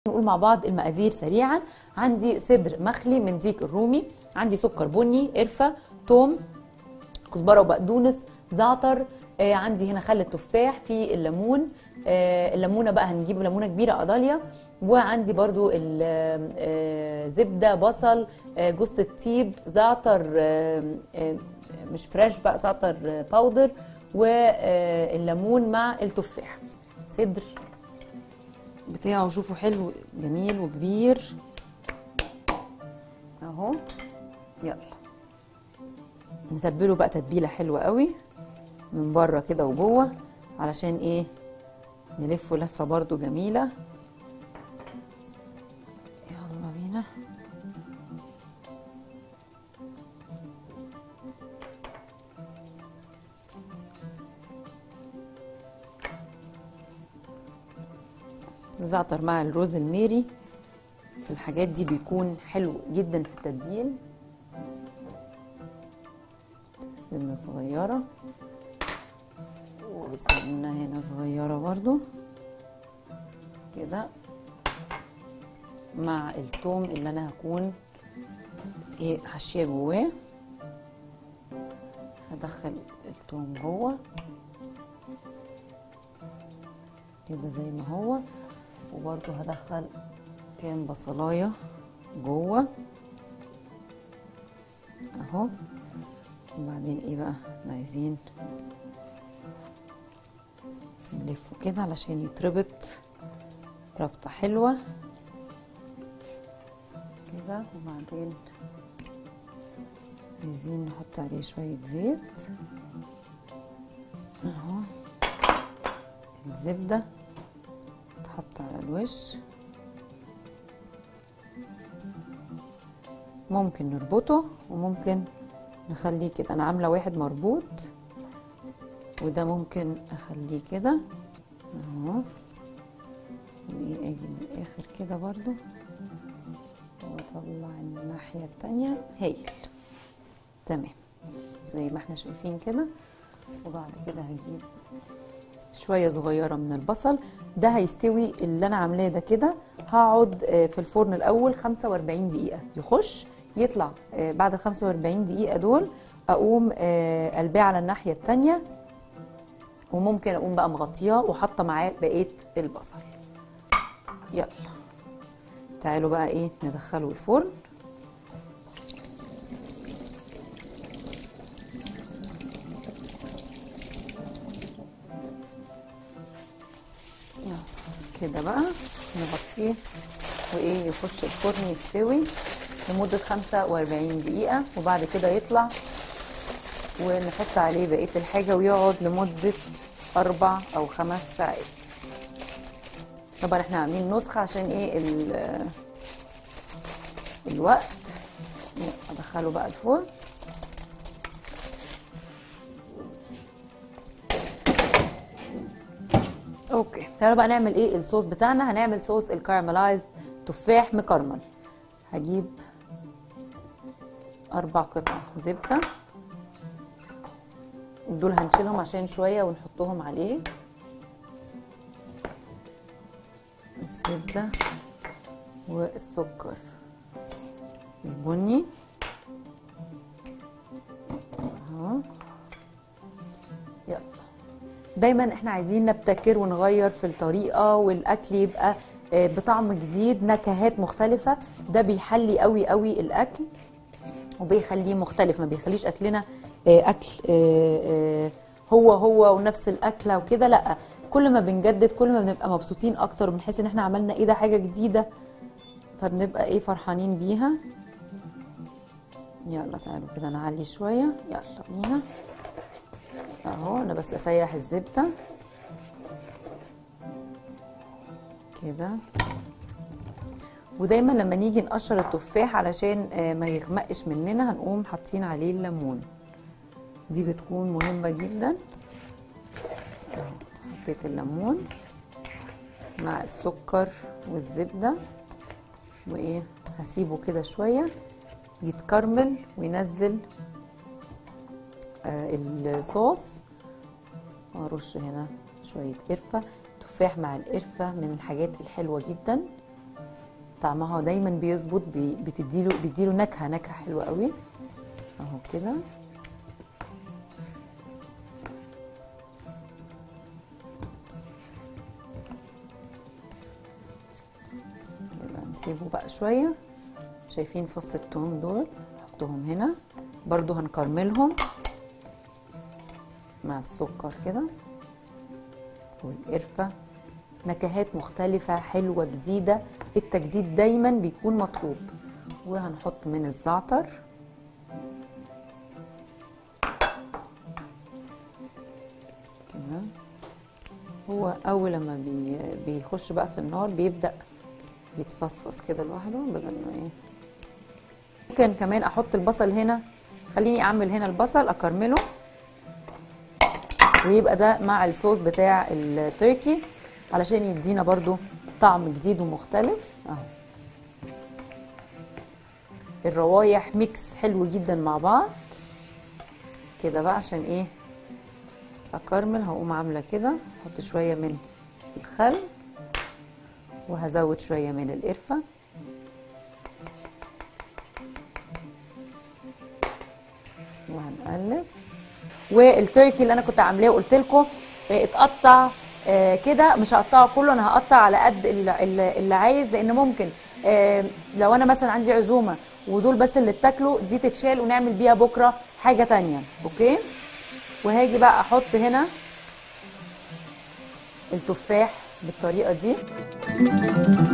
نقول مع بعض المقادير سريعا عندي صدر مخلي من ديك الرومي عندي سكر بني قرفه توم كزبره وبقدونس زعتر آه عندي هنا خل التفاح في الليمون آه الليمونه بقى هنجيب ليمونه كبيره قضاليا وعندي برضو آه زبده بصل آه جوز الطيب زعتر آه آه مش فريش بقى زعتر آه باودر والليمون مع التفاح صدر بتاعه شوفوا حلو جميل وكبير اهو يلا نتبله بقى تتبيله حلوه قوي من بره كده وجوه علشان ايه نلفه لفه برضو جميله يلا بينا الزعتر مع الروز الميري في الحاجات دي بيكون حلو جدا في التتبيل سنة صغيرة وسنة هنا صغيرة برضو كده مع التوم اللي انا هكون ايه حاشيه جواه هدخل التوم جوه كده زي ما هو وبرضو هدخل كام بصلايه جوه اهو وبعدين ايه بقى عايزين نلفه كده علشان يتربط ربطه حلوه كده وبعدين عايزين نحط عليه شويه زيت اهو الزبده تحط على الوش ممكن نربطه وممكن نخليه كده انا عامله واحد مربوط وده ممكن اخليه كده اهو وايه اجي من الاخر كده برضو واطلع الناحيه التانية هايل تمام زي ما احنا شايفين كده وبعد كده هجيب شويه صغيره من البصل ده هيستوي اللي انا عاملاه ده كده هقعد في الفرن الاول 45 دقيقه يخش يطلع بعد 45 دقيقه دول اقوم قلباه على الناحيه التانية وممكن اقوم بقى مغطياه وحاطه معاه بقيه البصل يلا تعالوا بقى ايه ندخله الفرن كده بقى نغطيه وايه يخش الفرن يستوي لمدة 45 دقيقة وبعد كده يطلع ونحط عليه بقية الحاجة ويقعد لمدة أربع أو خمس ساعات طبعا احنا عاملين نسخة عشان ايه الوقت ادخله بقى الفرن اوكي تعالوا بقى نعمل ايه الصوص بتاعنا هنعمل صوص الكارملايز تفاح مكرمل هجيب اربع قطع زبده دول هنشيلهم عشان شويه ونحطهم عليه الزبده والسكر البني اهو يلا دايما احنا عايزين نبتكر ونغير في الطريقه والاكل يبقى بطعم جديد نكهات مختلفه ده بيحلي قوي قوي الاكل وبيخليه مختلف ما بيخليش اكلنا اكل هو هو ونفس الاكله وكده لا كل ما بنجدد كل ما بنبقى مبسوطين اكتر وبنحس ان احنا عملنا ايه ده حاجه جديده فبنبقى ايه فرحانين بيها يلا تعالوا كده نعلي شويه يلا بينا اهو انا بس اسيح الزبده كده ودايما لما نيجي نقشر التفاح علشان ما يغمقش مننا هنقوم حاطين عليه الليمون دي بتكون مهمه جدا حطيت الليمون مع السكر والزبده وايه هسيبه كده شويه يتكرمل وينزل آه الصوص وارش هنا شويه قرفه تفاح مع القرفه من الحاجات الحلوه جدا طعمها دايما بيظبط بي- بتديله بيديله نكهه نكهه حلوه قوي اهو كده كده نسيبه بقى شويه شايفين فص الثوم دول نحطهم هنا برضو هنكرملهم مع السكر كده والقرفة نكهات مختلفة حلوة جديدة التجديد دايما بيكون مطلوب وهنحط من الزعتر كده هو أول لما بي بيخش بقى في النار بيبدأ يتفصفص كده لوحده بدل ما ايه ممكن كمان احط البصل هنا خليني اعمل هنا البصل اكرمله ويبقى ده مع الصوص بتاع التركي علشان يدينا برضو طعم جديد ومختلف اهو الروايح ميكس حلو جدا مع بعض كده بقى عشان ايه اكرمل هقوم عامله كده احط شويه من الخل وهزود شويه من القرفه وهنقلب والتركي اللي انا كنت عاملاه وقلت لكم اتقطع آه، كده مش هقطعه كله انا هقطع على قد اللي, اللي اللي عايز لان ممكن آه، لو انا مثلا عندي عزومه ودول بس اللي اتاكلوا دي تتشال ونعمل بيها بكره حاجه تانية اوكي وهاجي بقى احط هنا التفاح بالطريقه دي